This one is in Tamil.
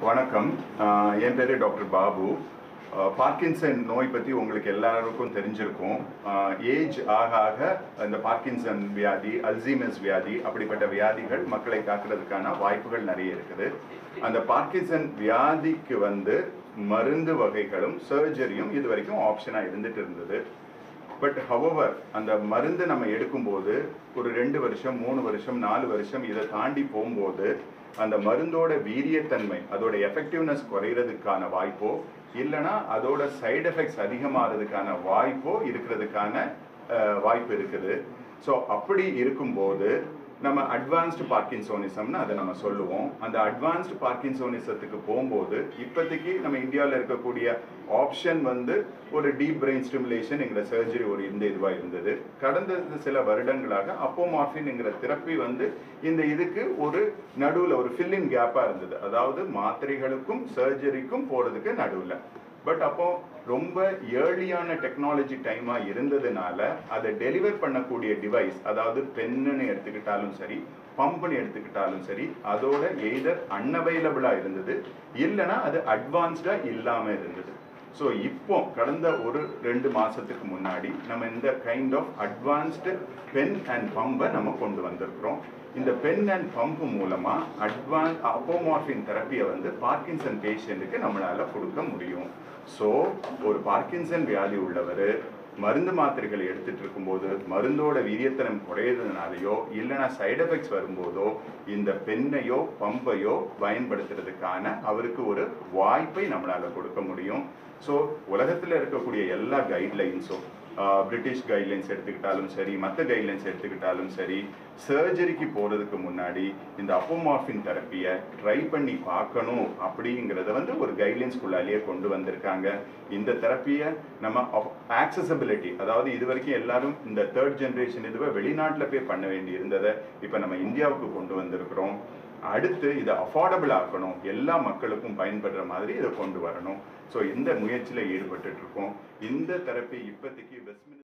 வணக்கம் ஆஹ் என் பேர் டாக்டர் பாபு ஆஹ் பார்க்கின்சன் நோய் பற்றி உங்களுக்கு எல்லாருக்கும் தெரிஞ்சிருக்கும் ஏஜ் ஆக ஆக இந்த பார்க்கின்சன் வியாதி அல்சீமஸ் வியாதி அப்படிப்பட்ட வியாதிகள் மக்களை தாக்குறதுக்கான வாய்ப்புகள் நிறைய இருக்குது அந்த பார்க்கின்சன் வியாதிக்கு வந்து மருந்து வகைகளும் சர்ஜரியும் இது வரைக்கும் ஆப்ஷனாக இருந்துட்டு இருந்தது பட் ஹவவர் அந்த மருந்து நம்ம எடுக்கும்போது ஒரு ரெண்டு வருஷம் மூணு வருஷம் நாலு வருஷம் இதை தாண்டி போகும்போது அந்த மருந்தோட வீரியத்தன்மை அதோட எஃபெக்டிவ்னஸ் குறையிறதுக்கான வாய்ப்போ இல்லைன்னா அதோட சைடு எஃபெக்ட்ஸ் அதிகமாகிறதுக்கான வாய்ப்போ இருக்கிறதுக்கான அஹ், வாய்ப்பு இருக்குது ஸோ அப்படி இருக்கும்போது நம்ம அட்வான்ஸ்டு பார்க்கின்சோனிசம்னு அதை நம்ம சொல்லுவோம் அந்த அட்வான்ஸ்டு பார்க்கின்சோனிசத்துக்கு போகும்போது இப்போதைக்கு நம்ம இந்தியாவில் இருக்கக்கூடிய ஆப்ஷன் வந்து ஒரு டீப் பிரெயின் ஸ்டிமுலேஷன்ங்கிற சர்ஜரி ஒரு இந்த இதுவாக இருந்தது கடந்த சில வருடங்களாக அப்போமார்ஃபின்ங்கிற தெரப்பி வந்து இந்த இதுக்கு ஒரு நடுவில் ஒரு ஃபில்லின் கேப்பாக இருந்தது அதாவது மாத்திரைகளுக்கும் சர்ஜரிக்கும் போகிறதுக்கு நடுவில் பட் அப்போ ரொம்ப ஏர்லியான டெக்னாலஜி டைமாக இருந்ததுனால அதை டெலிவர் பண்ணக்கூடிய டிவைஸ் அதாவது பென்னுன்னு எடுத்துக்கிட்டாலும் சரி பம்புன்னு எடுத்துக்கிட்டாலும் சரி அதோட எய்தர் அன்அவைலபிளாக இருந்தது இல்லைன்னா அது அட்வான்ஸ்டாக இல்லாமல் இருந்தது ஸோ இப்போ கடந்த ஒரு ரெண்டு மாதத்துக்கு முன்னாடி நம்ம இந்த kind of advanced pen and பம்பை நம்ம கொண்டு வந்திருக்கிறோம் இந்த பென் அண்ட் பம்ப் மூலமாக அட்வான்ஸ் அப்போமார்பின் தெரப்பியை வந்து பார்க்கின்சன் பேஷண்ட்டுக்கு நம்மளால் கொடுக்க முடியும் ஸோ ஒரு பார்க்கின்சன் வியாதி உள்ளவர் மருந்து மாத்திரைகளை எடுத்துட்டு இருக்கும்போது மருந்தோட வீரியத்தனம் குறையிறதுனாலையோ இல்லைன்னா சைடு எஃபெக்ட்ஸ் வரும்போதோ இந்த பெண்ணையோ பம்பையோ பயன்படுத்துறதுக்கான அவருக்கு ஒரு வாய்ப்பை நம்மளால கொடுக்க முடியும் ஸோ உலகத்தில் இருக்கக்கூடிய எல்லா கைட்லைன்ஸும் பிரிட்டிஷ் கைட்லைன்ஸ் எடுத்துக்கிட்டாலும் சரி மற்ற கைட்லைன்ஸ் எடுத்துக்கிட்டாலும் சரி சர்ஜரிக்கு போகிறதுக்கு முன்னாடி இந்த அப்போமார்பின் தெரப்பியை ட்ரை பண்ணி பார்க்கணும் அப்படிங்கிறத வந்து ஒரு கைட்லைன்ஸ்குள்ளாலேயே கொண்டு வந்திருக்காங்க இந்த தெரப்பியை நம்ம ஆக்சசபிலிட்டி அதாவது இது வரைக்கும் எல்லாரும் இந்த தேர்ட் ஜென்ரேஷன் இதுவை வெளிநாட்டில் போய் பண்ண வேண்டி இருந்ததை இப்போ நம்ம இந்தியாவுக்கு கொண்டு வந்திருக்கிறோம் அடுத்து இதை அஃபோர்டபுள் ஆக்கணும் எல்லா மக்களுக்கும் பயன்படுற மாதிரி இதை கொண்டு வரணும் ஸோ இந்த முயற்சியில் ஈடுபட்டுட்டு இருக்கோம் இந்த தெரப்பி இப்போதைக்கு வெஸ்ட்மின்